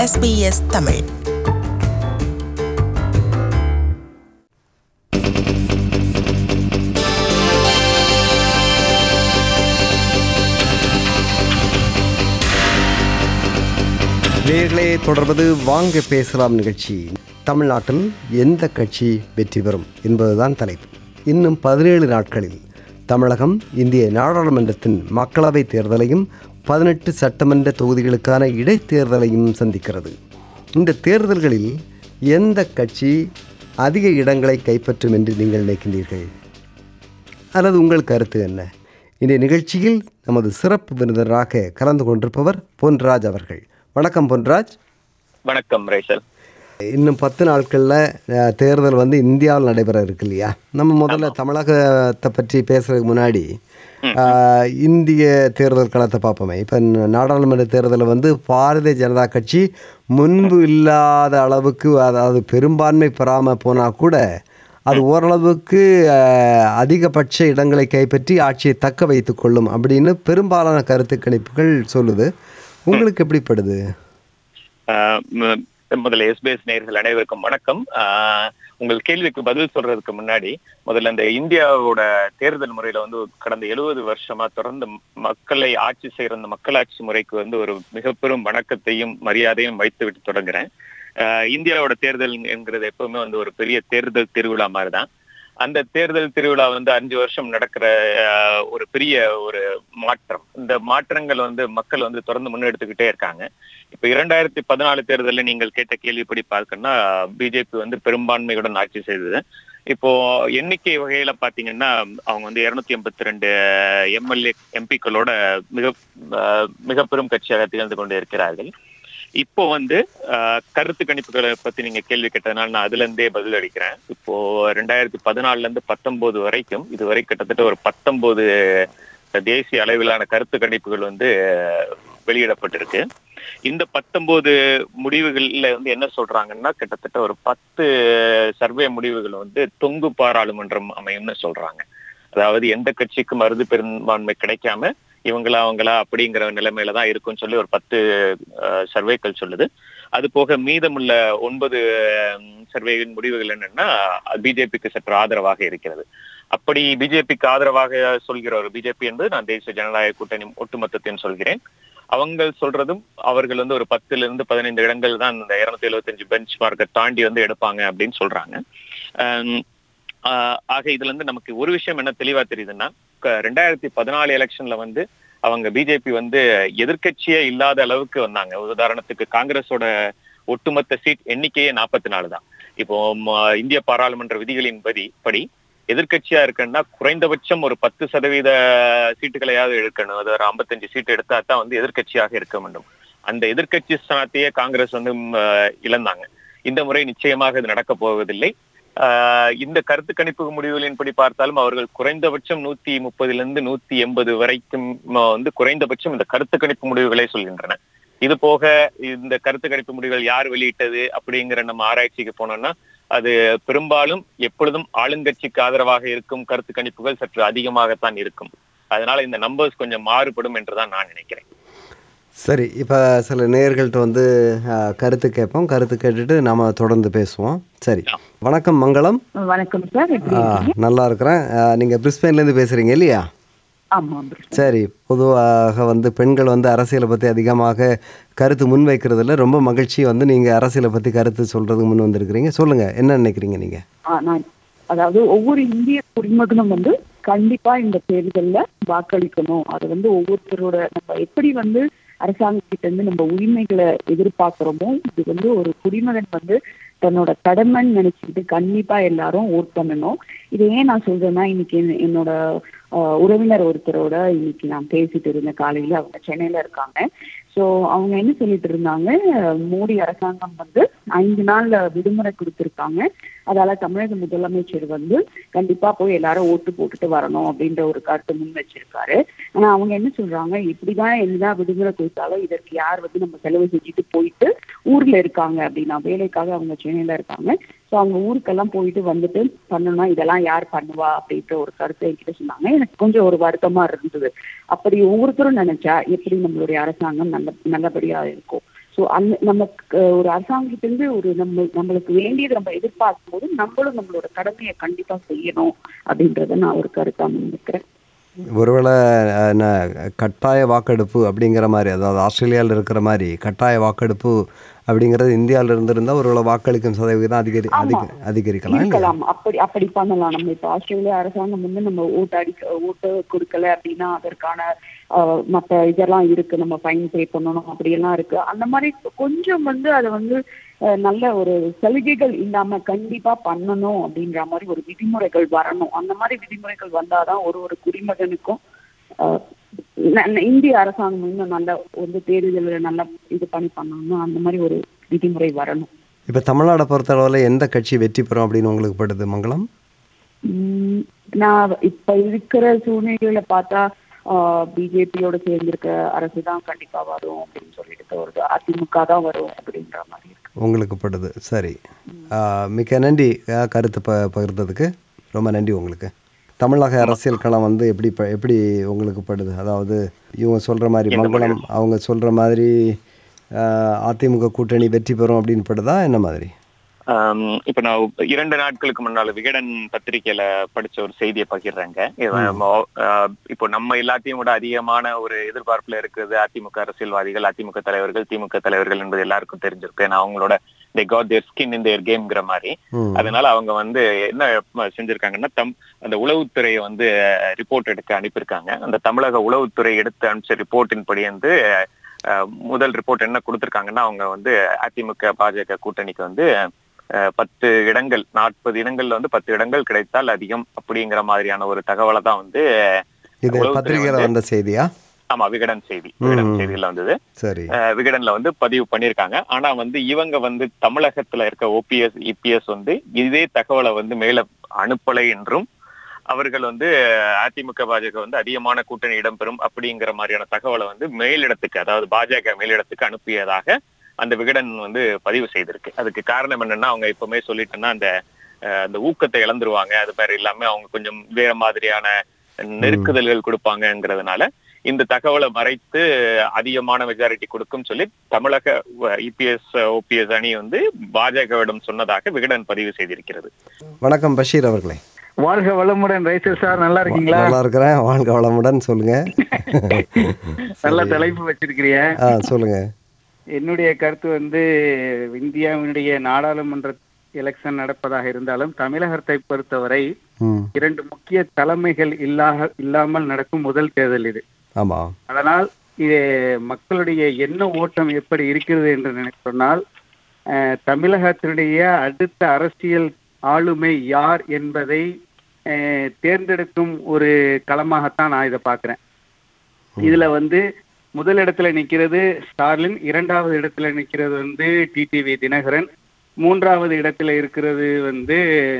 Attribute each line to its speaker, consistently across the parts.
Speaker 1: SBS Tamil
Speaker 2: நேர்களே தொடர்வது வாங்க பேசலாம் நிகழ்ச்சி தமிழ்நாட்டில் எந்த கட்சி வெற்றி பெறும் என்பதுதான் தலைப்பு இன்னும் பதினேழு நாட்களில் தமிழகம் இந்திய நாடாளுமன்றத்தின் மக்களவைத் தேர்தலையும் பதினெட்டு சட்டமன்ற தொகுதிகளுக்கான இடைத்தேர்தலையும் சந்திக்கிறது இந்த தேர்தல்களில் எந்த கட்சி அதிக இடங்களை கைப்பற்றும் என்று நீங்கள் நினைக்கின்றீர்கள் அல்லது உங்கள் கருத்து என்ன இந்த நிகழ்ச்சியில் நமது சிறப்பு விருந்தினராக கலந்து கொண்டிருப்பவர் பொன்ராஜ் அவர்கள் வணக்கம் பொன்ராஜ்
Speaker 3: வணக்கம் ரேஷல்
Speaker 2: இன்னும் பத்து நாட்களில் அஹ், தேர்தல் வந்து இந்தியாவில் நடைபெற இருக்கு இல்லையா நம்ம முதல்ல தமிழகத்தை பற்றி பேசுறதுக்கு முன்னாடி அஹ், இந்திய தேர்தல் களத்தை பார்ப்போமே இப்போ நாடாளுமன்ற தேர்தலில் வந்து பாரதிய ஜனதா கட்சி முன்பு இல்லாத அளவுக்கு அதாவது பெரும்பான்மை பெறாமல் போனால் கூட அது ஓரளவுக்கு அஹ், அதிகபட்ச இடங்களை கைப்பற்றி ஆட்சியை தக்க வைத்துக் கொள்ளும் அப்படின்னு பெரும்பாலான கருத்து கணிப்புகள் சொல்லுது உங்களுக்கு எப்படிப்படுது
Speaker 3: ஆஹ் ம- முதல்ல எஸ்பிஎஸ் நேயர்கள் அனைவருக்கும் வணக்கம் ஆஹ் உங்கள் கேள்விக்கு பதில் சொல்றதுக்கு முன்னாடி முதல்ல இந்த இந்தியாவோட தேர்தல் முறையில வந்து கடந்த எழுபது வருஷமா தொடர்ந்து மக்களை ஆட்சி செய்யற இந்த மக்களாட்சி முறைக்கு வந்து ஒரு மிக பெரும் வணக்கத்தையும் மரியாதையும் வைத்து விட்டு தொடங்குறேன் ஆஹ் இந்தியாவோட தேர்தல் என்கிறது எப்பவுமே வந்து ஒரு பெரிய தேர்தல் திருவிழா மாதிரிதான் அந்த தேர்தல் திருவிழா வந்து அஞ்சு வருஷம் நடக்கிற ஆஹ், ஒரு பெரிய ஒரு மாற்றம் இந்த மாற்றங்கள் வந்து மக்கள் வந்து தொடர்ந்து முன்னெடுத்துக்கிட்டே இருக்காங்க இப்ப இரண்டாயிரத்தி பதினாலு தேர்தலில் நீங்கள் கேட்ட கேள்விப்படி பார்க்கணும்னா பிஜேபி வந்து பெரும்பான்மையுடன் ஆட்சி செய்தது இப்போ எண்ணிக்கை வகையில பாத்தீங்கன்னா அவங்க வந்து இருநூத்தி எண்பத்தி ரெண்டு எம்எல்ஏ எம்பிக்களோட மிக ஆஹ், மிக பெரும் கட்சியாக திகழ்ந்து கொண்டு இருக்கிறார்கள் இப்போ வந்து ஆஹ், கருத்து கணிப்புகளை பத்தி நீங்க கேள்வி கேட்டதுனால நான் அதுல இருந்தே பதில் அளிக்கிறேன் இப்போ ரெண்டாயிரத்தி பதினாலுல இருந்து பத்தொன்பது வரைக்கும் இதுவரை கிட்டத்தட்ட ஒரு பத்தொன்பது தேசிய அளவிலான கருத்து கணிப்புகள் வந்து ஆஹ், வெளியிடப்பட்டிருக்கு இந்த பத்தொன்பது முடிவுகள்ல வந்து என்ன சொல்றாங்கன்னா கிட்டத்தட்ட ஒரு பத்து சர்வே முடிவுகள் வந்து தொங்கு பாராளுமன்றம் அமையும்னு சொல்றாங்க அதாவது எந்த கட்சிக்கும் மருது பெரும்பான்மை கிடைக்காம இவங்களா அவங்களா அப்படிங்கிற நிலைமையில தான் இருக்கும்னு சொல்லி ஒரு பத்து அஹ், சர்வேக்கள் சொல்லுது அது போக மீதமுள்ள ஒன்பது சர்வேயின் முடிவுகள் என்னன்னா பிஜேபிக்கு சற்று ஆதரவாக இருக்கிறது அப்படி பிஜேபிக்கு ஆதரவாக சொல்கிற ஒரு பிஜேபி என்பது நான் தேசிய ஜனநாயக கூட்டணி ஒட்டுமொத்தத்தையும் சொல்கிறேன் அவங்க சொல்றதும் அவர்கள் வந்து ஒரு பத்துல இருந்து பதினைந்து இடங்கள் தான் இந்த இருநூத்தி எழுபத்தஞ்சு பெஞ்ச் மார்க்கை தாண்டி வந்து எடுப்பாங்க அப்படின்னு சொல்றாங்க ஆம், ஆஹ் ஆக இதுல இருந்து நமக்கு ஒரு விஷயம் என்ன தெளிவா தெரியுதுன்னா க- ரெண்டாயிரத்தி பதினாலு எலெக்ஷன்ல வந்து அவங்க பிஜேபி வந்து எதிர்க்கட்சியே இல்லாத அளவுக்கு வந்தாங்க உதாரணத்துக்கு காங்கிரஸோட ஒட்டுமொத்த சீட் எண்ணிக்கையே நாற்பத்தி நாலு தான் இப்போ ம- இந்திய பாராளுமன்ற விதிகளின் படி படி எதிர்க்கட்சியா இருக்குன்னா குறைந்தபட்சம் ஒரு பத்து சதவீத சீட்டுகளையாவது எடுக்கணும் அது ஒரு ஐம்பத்தஞ்சு சீட் எடுத்தா தான் வந்து எதிர்க்கட்சியாக இருக்க வேண்டும் அந்த எதிர்க்கட்சி ஸ்தானத்தையே காங்கிரஸ் வந்து ம், அஹ், இழந்தாங்க இந்த முறை நிச்சயமாக இது நடக்க போவதில்லை ஆஹ் இந்த கருத்து கணிப்பு முடிவுகளின்படி பார்த்தாலும் அவர்கள் குறைந்தபட்சம் நூத்தி முப்பதுல இருந்து நூத்தி எண்பது வரைக்கும் ம, வந்து குறைந்தபட்சம் இந்த கருத்து கணிப்பு முடிவுகளே சொல்கின்றன இது போக இந்த கருத்து கணிப்பு முடிவுகள் யார் வெளியிட்டது அப்படிங்கிற நம்ம ஆராய்ச்சிக்கு போனோம்னா அது பெரும்பாலும் எப்பொழுதும் ஆளுங்கட்சிக்கு ஆதரவாக இருக்கும் கருத்து கணிப்புகள் சற்று அதிகமாகத்தான் இருக்கும் அதனால இந்த நம்பர்ஸ் கொஞ்சம் மாறுபடும் என்றுதான் நான் நினைக்கிறேன்
Speaker 2: சரி இப்போ சில நேயர்கள்ட்ட வந்து அஹ், கருத்து கேட்போம் கருத்து கேட்டுட்டு நாம தொடர்ந்து பேசுவோம் சரி வணக்கம் மங்களம்
Speaker 4: வணக்கம் சார் எப்படி
Speaker 2: ஆ,
Speaker 4: இருக்கீங்க
Speaker 2: நல்லா இருக்கிறேன் அஹ், நீங்க பிரிஸ்பெயின்லேருந்து பேசுறீங்க இல்லையா
Speaker 4: ஆமா பிரிஸ்பேன்.
Speaker 2: சரி பொதுவாக வந்து பெண்கள் வந்து அரசியலை பற்றி அதிகமாக கருத்து முன் வைக்கிறதுல ரொம்ப மகிழ்ச்சி வந்து நீங்கள் அரசியலை பற்றி கருத்து சொல்கிறதுக்கு முன் வந்திருக்கிறீங்க சொல்லுங்கள் என்ன நினைக்கிறீங்க நீங்கள்
Speaker 4: ஆ, நான் அதாவது ஒவ்வொரு இந்திய குடிமகனும் வந்து கண்டிப்பா இந்த தேர்தல்ல வாக்களிக்கணும் அது வந்து ஒவ்வொருத்தரோட நம்ம எப்படி வந்து அரசாங்கத்திட்ட இருந்து நம்ம உரிமைகளை எதிர்பார்க்கிறோமோ இது வந்து ஒரு குடிமகன் வந்து தன்னோட கடமைன்னு நினைச்சுக்கிட்டு கண்டிப்பா எல்லாரும் ஓட் பண்ணணும் இது ஏன் நான் சொல்றேன்னா இன்னைக்கு என்ன- என்னோட ஆஹ், உறவினர் ஒருத்தரோட இன்னைக்கு நான் பேசிட்டு இருந்தேன் காலையில அவங்க சென்னையில இருக்காங்க சோ அவங்க என்ன சொல்லிட்டு இருந்தாங்க மோடி அரசாங்கம் வந்து ஐந்து நாள் விடுமுறை கொடுத்திருக்காங்க அதால தமிழக முதலமைச்சர் வந்து கண்டிப்பா போய் எல்லாரும் ஓட்டு போட்டுட்டு வரணும் அப்படின்ற ஒரு கருத்து முன் வச்சிருக்காரு ஆனா அவங்க என்ன சொல்றாங்க இப்படிதான் எல்லா விடுமுறை கொடுத்தாலும் இதற்கு யார் வந்து நம்ம செலவு செஞ்சுட்டு போயிட்டு ஊர்ல இருக்காங்க அப்படின்னா வேலைக்காக அவங்க சென்னையில இருக்காங்க சோ அவங்க ஊருக்கெல்லாம் போயிட்டு வந்துட்டு பண்ணணும்னா இதெல்லாம் யார் பண்ணுவா அப்படின்ற ஒரு கருத்தை என்கிட்ட சொன்னாங்க எனக்கு கொஞ்சம் ஒரு வருத்தமா இருந்தது அப்படி ஒவ்வொருத்தரும் நினைச்சா எப்படி நம்மளுடைய அரசாங்கம் நல்ல நல்லபடியா இருக்கும் ஸோ அந்த நமக்கு அஹ், ஒரு அரசாங்கத்திலிருந்து ஒரு நம்ம நம்மளுக்கு வேண்டியது நம்ம எதிர்பார்க்கும் போது நம்மளும் நம்மளோட கடமையை கண்டிப்பா செய்யணும் அப்படின்றத நான் ஒரு கருத்தா முன்வைக்கிறேன்
Speaker 2: ஒருவேளை அஹ், என்ன கட்டாய வாக்கெடுப்பு அப்படிங்கிற மாதிரி அதாவது ஆஸ்திரேலியாவில் இருக்கிற மாதிரி கட்டாய வாக்கெடுப்பு அப்படிங்கிறது இந்தியாவில் இருந்திருந்தால் ஒருவேளை வாக்களிக்கும் சதவீதம் அதிகரி அதிக அதிகரிக்கலாம் இல்லையா
Speaker 4: இருக்கலாம் அப்படி அப்படி பண்ணலாம் நம்ம இப்ப ஆஸ்திரேலியா அரசாங்கம் வந்து நம்ம ஓட்டு அடிக்க ஓட்டு கொடுக்கல அப்படின்னா அதற்கான ஆஹ், மத்த இதெல்லாம் இருக்கு நம்ம ஃபைன் பே பண்ணணும் அப்படியெல்லாம் இருக்கு அந்த மாதிரி கொஞ்சம் வந்து அதை வந்து ஆஹ், நல்ல ஒரு சலுகைகள் இல்லாம கண்டிப்பா பண்ணணும் அப்படின்ற மாதிரி ஒரு விதிமுறைகள் வரணும் அந்த மாதிரி விதிமுறைகள் வந்தாதான் ஒரு ஒரு குடிமகனுக்கும் ஆஹ், ந- ந- இந்திய அரசாங்கம் இன்னும் நல்ல வந்து தேர்தலில் நல்லா இது பண்ணி பண்ணணும் அந்த மாதிரி ஒரு விதிமுறை வரணும்
Speaker 2: இப்போ தமிழ்நாடை பொறுத்தளவில் எந்த கட்சி வெற்றி பெறும் அப்படின்னு உங்களுக்கு படுது மங்களம்
Speaker 4: உம் நான் இப்ப இருக்கிற சூழ்நிலையில பார்த்தா பிஜேபியோட சேர்ந்திருக்க அரசு தான் கண்டிப்பா வரும் அப்படின்னு சொல்லிட்டு வருது அதிமுக தான் வரும் அப்படின்ற மாதிரி இருக்கு
Speaker 2: உங்களுக்கு படுது சரி ஆஹ், மிக்க நன்றி ஆஹ், கருத்து ப பகிர்ந்ததுக்கு ரொம்ப நன்றி உங்களுக்கு தமிழக அரசியல் களம் வந்து எப்படி ப எப்படி உங்களுக்கு படுது அதாவது இவங்க சொல்கிற மாதிரி மங்களம் அவங்க சொல்கிற மாதிரி ஆஹ், அதிமுக கூட்டணி வெற்றி பெறும் அப்படின்னு படுதா என்ன மாதிரி
Speaker 3: ஆம், இப்ப நான் இரண்டு நாட்களுக்கு முன்னால விகடன் பத்திரிக்கையில படிச்ச ஒரு செய்தியை பகிர்றேங்க இது நம்ம, ஆஹ், இப்போ நம்ம எல்லாத்தையும் விட அதிகமான ஒரு எதிர்பார்ப்புல இருக்கிறது அதிமுக அரசியல்வாதிகள் அதிமுக தலைவர்கள் திமுக தலைவர்கள் என்பது எல்லாருக்கும் தெரிஞ்சிருக்கு ஏன்னா அவங்களோட தே காட் தேர் ஸ்கின் இந்த கேம்ங்கிற மாதிரி
Speaker 2: ம்
Speaker 3: அதனால அவங்க வந்து என்ன ம- செஞ்சிருக்காங்கன்னா தம் அந்த உளவுத்துறையை வந்து ரிப்போர்ட் எடுக்க அனுப்பியிருக்காங்க அந்த தமிழக உளவுத்துறை எடுத்து அனுப்பிச்ச ரிப்போர்ட்டின் படி வந்து அஹ், முதல் ரிப்போர்ட் என்ன கொடுத்திருக்காங்கன்னா அவங்க வந்து அதிமுக பாஜக கூட்டணிக்கு வந்து அஹ், பத்து இடங்கள் நாற்பது இடங்கள்ல வந்து பத்து இடங்கள் கிடைத்தால் அதிகம் அப்படிங்கிற மாதிரியான ஒரு தகவலை தான் வந்து
Speaker 2: இது
Speaker 3: உளவுத்துறை
Speaker 2: பத்திரிகையில்
Speaker 3: வந்து-
Speaker 2: வந்த செய்தியா
Speaker 3: ஆமா விகடன் செய்தி விகடன்
Speaker 2: ம்.
Speaker 3: செய்தியில வந்தது
Speaker 2: சரி
Speaker 3: அஹ் விகடன்ல வந்து பதிவு பண்ணிருக்காங்க ஆனா வந்து இவங்க வந்து தமிழகத்துல இருக்க ஓபிஎஸ் இபிஎஸ் வந்து இதே தகவலை வந்து மேல அனுப்பலை என்றும் அவர்கள் வந்து அதிமுக பாஜக வந்து அதிகமான கூட்டணி இடம்பெறும் அப்படிங்கிற மாதிரியான தகவலை வந்து மேலிடத்துக்கு அதாவது பாஜக மேலிடத்துக்கு அனுப்பியதாக அந்த விகடன் வந்து பதிவு செய்திருக்கு அதுக்கு காரணம் என்னன்னா அவங்க எப்பவுமே சொல்லிட்டேன்னா அந்த அஹ், அந்த ஊக்கத்தை இழந்துருவாங்க அது மாதிரி இல்லாம அவங்க கொஞ்சம் வேற மாதிரியான நெருக்குதல்கள் கொடுப்பாங்கங்கிறதுனால இந்த தகவலை மறைத்து அதிகமான மெஜாரிட்டி கொடுக்கும் சொல்லி தமிழக இபிஎஸ் ஓபிஎஸ் அணி வந்து பாஜகவிடம் சொன்னதாக விகடன் பதிவு செய்திருக்கிறது
Speaker 2: வணக்கம் பஷீர் அவர்களே
Speaker 1: வாழ்க வளமுடன் ரைசர் சார் நல்லா இருக்கீங்களா
Speaker 2: நல்லா இருக்கிறேன் வாழ்க வளமுடன் சொல்லுங்க
Speaker 1: நல்ல தலைப்பு வச்சிருக்கிறிய
Speaker 2: ஆ சொல்லுங்க
Speaker 1: என்னுடைய கருத்து வந்து இந்தியாவினுடைய நாடாளுமன்ற எலெக்ஷன் நடப்பதாக இருந்தாலும் தமிழகத்தை பொறுத்தவரை
Speaker 2: ம்
Speaker 1: இரண்டு முக்கிய தலைமைகள் இல்லாக இல்லாமல் நடக்கும் முதல் தேர்தல் இது
Speaker 2: ஆமாம்
Speaker 1: அதனால் இது மக்களுடைய எண்ண ஓட்டம் எப்படி இருக்கிறது என்று நினை- சொன்னால் அஹ், தமிழகத்தினுடைய அடுத்த அரசியல் ஆளுமை யார் என்பதை அஹ், தேர்ந்தெடுக்கும் ஒரு களமாகத்தான் நான் இதை பார்க்கிறேன் இதுல வந்து முதல் இடத்துல நிக்கிறது ஸ்டார்லின் இரண்டாவது இடத்துல நிக்கிறது வந்து டிடிவி தினகரன் மூன்றாவது இடத்துல இருக்கிறது வந்து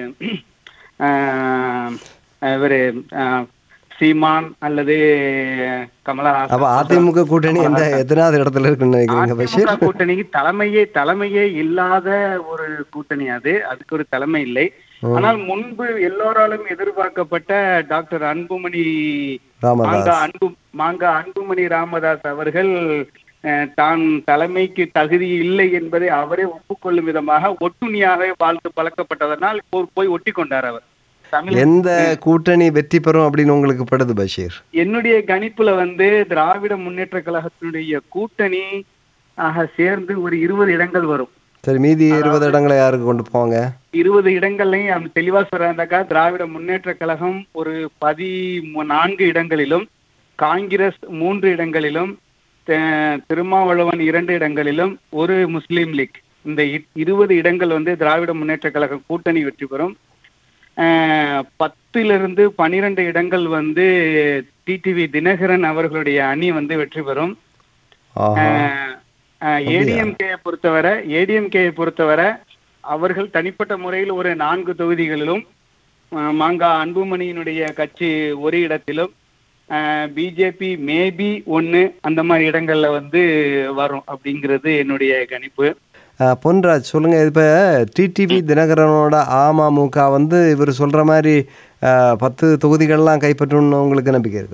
Speaker 1: ஆஹ், இவரு ஆஹ், சீமான் அல்லது கமலஹாசன்
Speaker 2: அப்ப அதிமுக கூட்டணி எந்த எத்தனாவது இடத்துல இருக்குன்னு நினைக்கிறீங்க பஷீர்
Speaker 1: அதிமுக கூட்டணிக்கு தலைமையே தலைமையே இல்லாத ஒரு கூட்டணி அது அதுக்கு ஒரு தலைமை இல்லை ஆனால் முன்பு எல்லோராலும் எதிர்பார்க்கப்பட்ட டாக்டர் அன்புமணி
Speaker 2: ராமதாஸ்
Speaker 1: மாங்கா அன்பு மாங்கா அன்புமணி ராமதாஸ் அவர்கள் அஹ், தான் தலைமைக்கு தகுதி இல்லை என்பதை அவரே ஒப்புக்கொள்ளும் விதமாக ஒட்டுணியாக வாழ்ந்து பழக்கப்பட்டதனால் போ- போய் ஒட்டி கொண்டார் அவர் தமிழ்
Speaker 2: எந்த கூட்டணி வெற்றி பெறும் அப்படின்னு உங்களுக்கு படுது பஷீர்
Speaker 1: என்னுடைய கணிப்புல வந்து திராவிட முன்னேற்ற கழகத்தினுடைய கூட்டணி ஆக சேர்ந்து ஒரு இருபது இடங்கள் வரும்
Speaker 2: சரி மீதி இருபது இடங்களை யாருக்கு கொண்டு போவாங்க
Speaker 1: இருபது இடங்கள்லையும் அவங்க தெளிவா சொல்றாந்தாக்கா திராவிட முன்னேற்ற கழகம் ஒரு பதி நான்கு இடங்களிலும் காங்கிரஸ் மூன்று இடங்களிலும் த- திருமாவளவன் இரண்டு இடங்களிலும் ஒரு முஸ்லீம் லீக் இந்த இ- இருபது இடங்கள் வந்து திராவிட முன்னேற்ற கழகம் கூட்டணி வெற்றி பெறும் அஹ், பத்திலிருந்து பனிரெண்டு இடங்கள் வந்து டிடிவி தினகரன் அவர்களுடைய அணி வந்து வெற்றி பெறும்
Speaker 2: ஆஹா
Speaker 1: ஏடிஎம்கே பொறுத்தவரை ஏடிஎம்கே பொறுத்தவரை அவர்கள் தனிப்பட்ட முறையில் ஒரு நான்கு தொகுதிகளிலும் அஹ், மாங்கா அன்புமணியினுடைய கட்சி ஒரு இடத்திலும் பிஜேபி மேபி ஒன்னு அந்த மாதிரி இடங்கள்ல வந்து வரும் அப்படிங்கிறது என்னுடைய கணிப்பு
Speaker 2: ஆஹ், பொன்ராஜ் சொல்லுங்க இப்போ டிடிவி தினகரனோட அமமுக வந்து இவர் சொல்ற மாதிரி ஆஹ், பத்து தொகுதிகள்லாம் கைப்பற்றணும்னு உங்களுக்கு நம்பிக்கை இருக்கா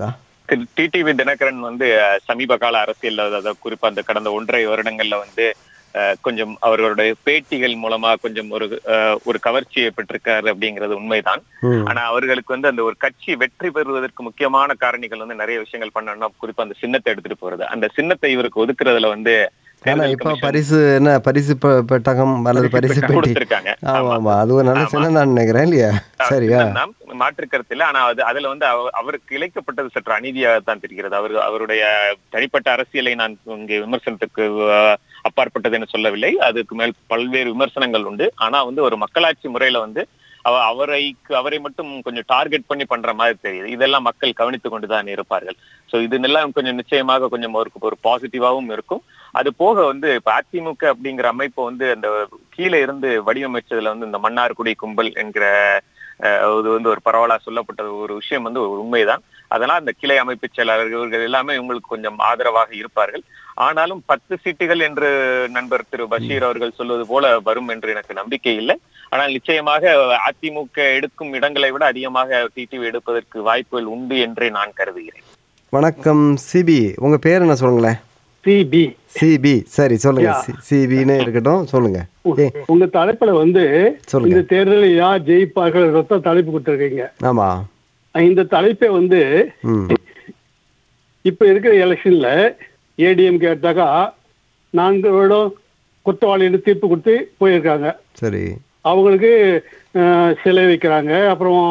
Speaker 3: திரு டிடிவி தினகரன் வந்து அஹ், சமீப கால அரசியல் அதாவது குறிப்பா அந்த கடந்த ஒன்றரை வருடங்கள்ல வந்து அஹ், கொஞ்சம் அவர்களுடைய பேட்டிகள் மூலமா கொஞ்சம் ஒரு அஹ், ஒரு கவர்ச்சியை பெற்றிருக்காரு அப்படிங்கிறது உண்மைதான்
Speaker 2: ம்.
Speaker 3: ஆனா அவர்களுக்கு வந்து அந்த ஒரு கட்சி வெற்றி பெறுவதற்கு முக்கியமான காரணிகள் வந்து நிறைய விஷயங்கள் பண்ணணும்னா குறிப்பா அந்த சின்னத்தை எடுத்துட்டு போறது அந்த சின்னத்தை இவருக்கு ஒதுக்குறதுல வந்து
Speaker 2: ஆனா
Speaker 3: தேர்தல்
Speaker 2: இப்ப
Speaker 3: கமிஷன்
Speaker 2: பரிசு என்ன பரிசு பெ- பெட்டகம் அல்லது பரிசு பெட்டி
Speaker 3: கொடுத்திருக்காங்க
Speaker 2: ஆமா ஆமா அது ஒரு நல்ல சின்னம் தான் நினைக்கிறேன் இல்லையா சரியா
Speaker 3: சின்னம்தான், மாற்று கருத்து இல்ல ஆனா அது அதுல வந்து அவ- அவருக்கு இழைக்கப்பட்டது சற்று அநீதியாக தான் தெரிகிறது அவர் அவருடைய தனிப்பட்ட அரசியலை நான் இங்கே விமர்சனத்துக்கு அஹ், அப்பாற்பட்டது என்று சொல்லவில்லை அதுக்கு மேல் பல்வேறு விமர்சனங்கள் உண்டு ஆனா வந்து ஒரு மக்களாட்சி முறையில வந்து அவ அவரை அவரை மட்டும் கொஞ்சம் டார்கெட் பண்ணி பண்ற மாதிரி தெரியுது இதெல்லாம் மக்கள் கவனித்துக் கொண்டுதான் இருப்பார்கள் சோ இது எல்லாம் கொஞ்சம் நிச்சயமாக கொஞ்சம் அவருக்கு ஒரு பாசிட்டிவாவும் இருக்கும் அது போக வந்து இப்ப அதிமுக அப்படிங்கிற அமைப்பை வந்து அந்த கீழே இருந்து வடிவமைச்சதுல வந்து இந்த மன்னார்குடி கும்பல் என்கிற அஹ், இது வந்து ஒரு பரவலா சொல்லப்பட்ட ஒரு விஷயம் வந்து ஒரு உண்மைதான் அதனால் அந்த கிளை அமைப்பு செயலாளர்கள் இவர்கள் எல்லாமே இவங்களுக்கு கொஞ்சம் ஆதரவாக இருப்பார்கள் ஆனாலும் பத்து சீட்டுகள் என்று நண்பர் திரு பஷீர் அவர்கள் சொல்வது போல வரும் என்று எனக்கு நம்பிக்கை இல்லை ஆனால் நிச்சயமாக அதிமுக எடுக்கும் இடங்களை விட அதிகமாக டிடிவி எடுப்பதற்கு வாய்ப்புகள் உண்டு என்றே நான் கருதுகிறேன்
Speaker 2: வணக்கம் சிபி உங்க பேர் என்ன சொல்லுங்களேன்
Speaker 5: சிபி
Speaker 2: சிபி சரி சொல்லுங்க சிபின்னு இருக்கட்டும் சொல்லுங்க ஏ
Speaker 5: உங்க தலைப்புல வந்து
Speaker 2: சொல்லுங்க.
Speaker 5: இந்த தேர்தலில் யார் ஜெயிப்பார்கள் ரத்த தலைப்பு கொடுத்துருக்கீங்க
Speaker 2: ஆமா
Speaker 5: இந்த தலைப்பை வந்து
Speaker 2: ம்
Speaker 5: இப்ப இருக்கிற எலெக்ஷன்ல ஏடிஎம் கேட்டாக்கா நான்கு வருடம் குற்றவாளின்னு தீர்ப்பு கொடுத்து போயிருக்காங்க
Speaker 2: சரி
Speaker 5: அவங்களுக்கு அஹ், சிலை வைக்கிறாங்க அப்புறம்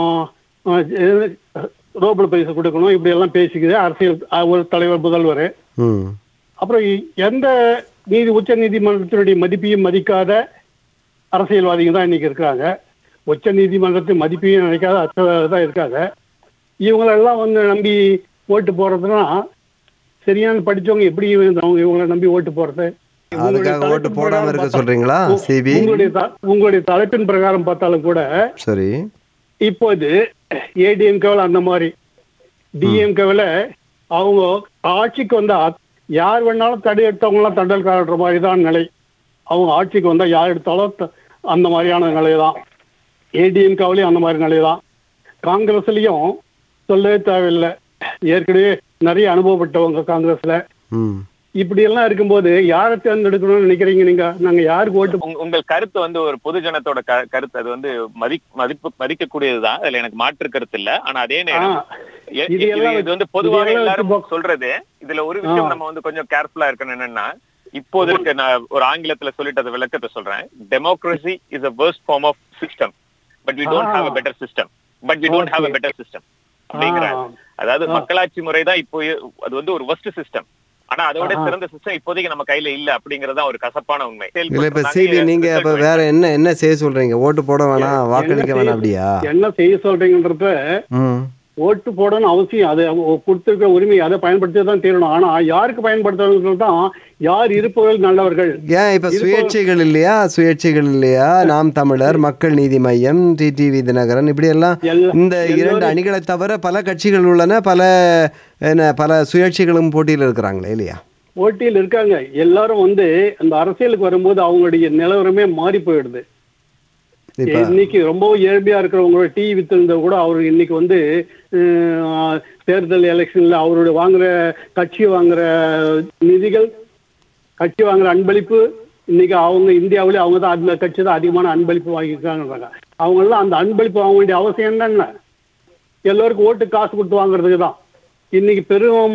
Speaker 5: ரோபல் பைசா கொடுக்கணும் இப்படி எல்லாம் பேசிக்குது அரசியல் அஹ், ஒரு தலைவர் முதல்வர்
Speaker 2: ம்
Speaker 5: அப்புறம் இ- எந்த நீதி உச்ச நீதிமன்றத்தினுடைய மதிப்பையும் மதிக்காத அரசியல்வாதிகள் தான் இன்னைக்கு இருக்காங்க உச்ச நீதிமன்றத்தின் மதிப்பையும் நினைக்காத அற்றவர்கள் தான் இருக்காங்க இவங்களெல்லாம் வந்து நம்பி ஓட்டு போறதுன்னா சரியான படிச்சவங்க எப்படி இவங்க அவங்க இவங்களை நம்பி ஓட்டு போறது
Speaker 2: அதுக்காக ஓட்டு போடாம இருக்க சொல்றீங்களா சிபி
Speaker 5: உங்களுடைய த- உங்களுடைய தலைப்பின் பிரகாரம் பார்த்தாலும் கூட
Speaker 2: சரி
Speaker 5: இப்போது ஏடிஎம்கேவில் அந்த மாதிரி டிஎம்கேவில் அவங்க ஆட்சிக்கு வந்தா யார் வேணாலும் தடி எடுத்தவங்களாம் தண்டல் காட்டுற மாதிரி தான் நிலை அவங்க ஆட்சிக்கு வந்தா யார் எடுத்தாலும் த- அந்த மாதிரியான நிலை தான் ஏடிஎம்கேவிலையும் அந்த மாதிரி நிலை தான் காங்கிரஸ்லயும் சொல்லவே தேவையில்லை ஏற்கனவே நிறைய அனுபவப்பட்டவங்க காங்கிரஸ்ல
Speaker 2: ம்
Speaker 5: இப்படி எல்லாம் இருக்கும்போது யாரை தேர்ந்தெடுக்கணும்னு நினைக்கிறீங்க நீங்க நாங்க யாருக்கு ஓட்டு
Speaker 3: உங்க- உங்கள் கருத்து வந்து ஒரு பொது ஜனத்தோட க- கருத்து அது வந்து மதி மதிப்பு மதிக்கக்கூடியதுதான் அதுல எனக்கு மாற்று கருத்து இல்ல ஆனா அதே நேரம்
Speaker 5: ஆ,
Speaker 3: எ-
Speaker 5: இது
Speaker 3: இது
Speaker 5: எல்லாம்
Speaker 3: இது வந்து பொதுவாக
Speaker 5: இது எல்லாம்
Speaker 3: எல்லாரும்
Speaker 5: வச்சு
Speaker 3: சொல்றது இதுல ஒரு விஷயம்
Speaker 5: ஆ.
Speaker 3: நம்ம வந்து கொஞ்சம் கேர்ஃபுல்லா இருக்கணும் என்னன்னா இப்போது இருக்க நான் ஒரு ஆங்கிலத்துல சொல்லிட்டு அந்த விளக்கத்தை சொல்றேன் democracy is a worst form of system but we don't have a better system but we don't have a
Speaker 5: Okay.
Speaker 3: Better system அப்படிங்கிறாங்க
Speaker 5: ஆ.
Speaker 3: அதாவது
Speaker 5: ஆ.
Speaker 3: மக்களாட்சி முறை தான் இப்போ அது வந்து ஒரு worst சிஸ்டம் ஆனா அதோட
Speaker 5: ஆஹா.
Speaker 3: சிறந்த சிஸ்டம் இப்போதைக்கு நம்ம கையில இல்ல அப்படிங்கறதா ஒரு கசப்பான உண்மை
Speaker 2: இல்ல இப்ப
Speaker 3: செயல்படுறதாங்க
Speaker 2: சிபி நீங்க இப்ப
Speaker 3: result
Speaker 2: வேற என்ன என்ன செய்ய சொல்றீங்க ஓட்டு போட வேணாம் வாக்களிக்க
Speaker 5: என்ன
Speaker 2: வேணாம்
Speaker 5: செய்ய-
Speaker 2: அப்படியா
Speaker 5: என்ன செய்ய சொல்றீங்கன்றப்ப
Speaker 2: ம்
Speaker 5: ஓட்டு போடணும் அவசியம் அது அவங்க கொடுத்திருக்கிற உரிமை அதை பயன்படுத்தி தான் தீரணும் ஆனா யாருக்கு பயன்படுத்துறவர்கள் தான் யார் இருப்பவர்கள் நல்லவர்கள்
Speaker 2: ஏன் இப்ப
Speaker 5: இது
Speaker 2: சுயேட்சைகள் இல்லையா சுயேட்சைகள் இல்லையா நாம் தமிழர் மக்கள் நீதி மையம் டிடிவி தினகரன் இப்படி எல்லாம்
Speaker 5: எல்லா-
Speaker 2: இந்த இரண்டு
Speaker 5: எல்லாரும்
Speaker 2: அணிகளை தவிர பல கட்சிகள் உள்ளன பல என்ன பல சுயேட்சைகளும் போட்டியில் இருக்கிறாங்களே இல்லையா
Speaker 5: போட்டியில் இருக்காங்க எல்லாரும் வந்து அந்த அரசியலுக்கு வரும்போது அவங்களுடைய நிலவரமே மாறி போயிடுது
Speaker 2: இப்ப
Speaker 5: இன்னைக்கு ரொம்ப ஏழ்மையா இருக்கிறவங்களோட டீ வித்திருந்த கூட அவரு இன்னைக்கு வந்து அஹ், தேர்தல் எலெக்ஷன்ல அவருடைய வாங்குற கட்சி வாங்குற நிதிகள் கட்சி வாங்குற அன்பளிப்பு இன்னைக்கு அவங்க இந்தியாவிலே அவங்க தான் அந்த கட்சி தான் அதிகமான அன்பளிப்பு வாங்கியிருக்காங்கன்றாங்க அவங்க எல்லாம் அந்த அன்பளிப்பு வாங்க வேண்டிய அவசியம் என்ன எல்லோருக்கும் ஓட்டு காசு கொடுத்து வாங்குறதுக்கு தான் இன்னைக்கு பெரும்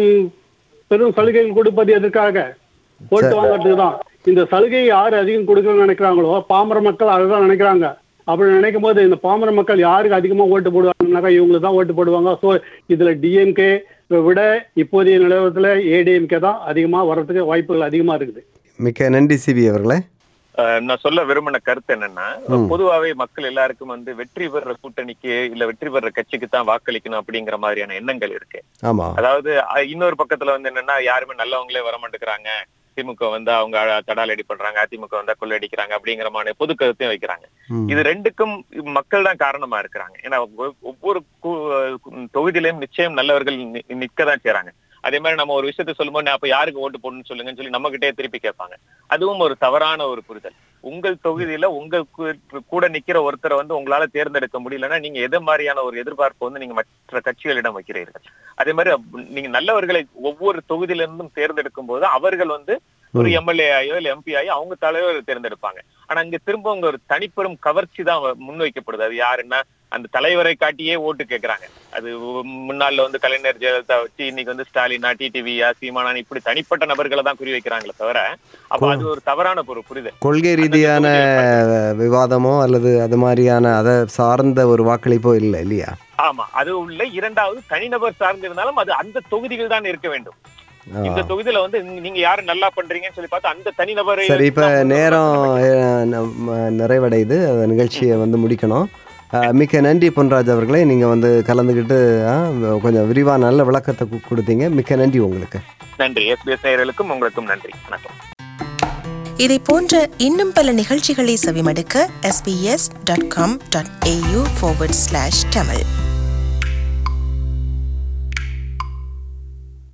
Speaker 5: பெரும் சலுகைகள் கொடுப்பது எதற்காக ஓட்டு வாங்குறதுக்கு தான் இந்த சலுகையை யார் அதிகம் கொடுக்கணும்னு நினைக்கிறாங்களோ பாமர மக்கள் அதுதான் நினைக்கிறாங்க அப்படி நினைக்கும் போது இந்த பாமர மக்கள் யாருக்கு அதிகமா ஓட்டு போடுவாங்கன்னாக்கா இவங்களுக்கு தான் ஓட்டு போடுவாங்க ஸோ இதுல டிஎம்கே விட இப்போதைய நிலவரத்துல ஏடிஎம்கே தான் அதிகமா வர்றதுக்கு வாய்ப்புகள் அதிகமா இருக்குது
Speaker 2: மிக்க நன்றி சிபி அவர்களே
Speaker 3: அஹ் நான் சொல்ல விரும்பின கருத்து என்னன்னா பொதுவாவே மக்கள் எல்லாருக்கும் வந்து வெற்றி பெற கூட்டணிக்கு இல்ல வெற்றி பெற கட்சிக்கு தான் வாக்களிக்கணும் அப்படிங்கிற மாதிரியான எண்ணங்கள் இருக்கு
Speaker 2: ஆமா
Speaker 3: அதாவது அஹ், இன்னொரு பக்கத்துல வந்து என்னன்னா யாருமே நல்லவங்களே வர மாட்டேங்கிறாங்க திமுக வந்து அவங்க தடாலடி பண்றாங்க அதிமுக வந்தா கொள்ளையடிக்கிறாங்க அப்படிங்கிற மாதிரி பொது கருத்தையும் வைக்கிறாங்க
Speaker 2: ம்.
Speaker 3: இது ரெண்டுக்கும் மக்கள் தான் காரணமா இருக்கிறாங்க ஏன்னா ஒவ்வொ- ஒவ்வொரு கு- தொகுதியிலையும் நிச்சயம் நல்லவர்கள் நி- நிக்கதான் செய்றாங்க அதே மாதிரி நம்ம ஒரு விஷயத்த சொல்லும்போது அப்ப யாருக்கு ஓட்டு போடணும்னு சொல்லுங்கன்னு சொல்லி நம்ம கிட்டே திருப்பி கேட்பாங்க அதுவும் ஒரு தவறான ஒரு புரிதல் உங்கள் தொகுதியில உங்க கூ- கூட நிக்கிற ஒருத்தரை வந்து உங்களால தேர்ந்தெடுக்க முடியலன்னா நீங்க எது மாதிரியான ஒரு எதிர்பார்ப்பு வந்து நீங்க மற்ற கட்சிகளிடம் வைக்கிறீர்கள் அதே மாதிரி அப்- நீங்க நல்லவர்களை ஒவ்வொரு தொகுதியில இருந்தும் தேர்ந்தெடுக்கும் போது அவர்கள் வந்து ஒரு எம்எல்ஏ ஆயோ இல்ல எம்பி ஆயோ அவங்க தலைவர் தேர்ந்தெடுப்பாங்க ஆனா இங்க திரும்ப உங்க ஒரு தனிப்பெரும் கவர்ச்சி தான் வ- முன்வைக்கப்படுது அது யாருன்னா அந்த தலைவரை காட்டியே ஓட்டு கேக்குறாங்க அது முன்னாள்ல வந்து கலைஞர் ஜெயலலிதா வச்சு இன்னைக்கு வந்து ஸ்டாலினா டிடிவியா சீமானான் இப்படி தனிப்பட்ட நபர்களை தான் குறி வைக்கிறாங்களே தவிர அப்ப அது ஒரு தவறான ஒரு புரிதல்
Speaker 2: கொள்கை ரீதியான விவாதமோ அல்லது அது மாதிரியான அதை சார்ந்த ஒரு வாக்களிப்போ இல்லை இல்லையா
Speaker 3: ஆமா அது உள்ள இரண்டாவது தனிநபர் சார்ந்து இருந்தாலும் அது அந்த தொகுதிகள் தான் இருக்க வேண்டும்
Speaker 2: ஆ.
Speaker 3: இந்த தொகுதியில வந்து நீங்க- நீங்க யாரு நல்லா பண்றீங்கன்னு சொல்லி பார்த்தா அந்த தனிநபரை
Speaker 2: சரி இப்போ
Speaker 3: தான் வந்து
Speaker 2: நேரம்
Speaker 3: நம்ம-
Speaker 2: அஹ், நம்ம நிறைவடையுது அந்த நிகழ்ச்சியை வந்து முடிக்கணும் அஹ், மிக்க நன்றி பொன்ராஜ் அவர்களே நீங்கள் வந்து கலந்துக்கிட்டு அஹ், கொஞ்சம் விரிவான நல்ல விளக்கத்தை கு- கொடுத்தீங்க மிக்க நன்றி உங்களுக்கு
Speaker 3: நன்றி எஸ்பிஎஸ் நேயர்களுக்கும் உங்களுக்கும் நன்றி வணக்கம்
Speaker 6: இதை போன்ற இன்னும் பல நிகழ்ச்சிகளை செவிமடுக்க sbs.com.au forward slash tamil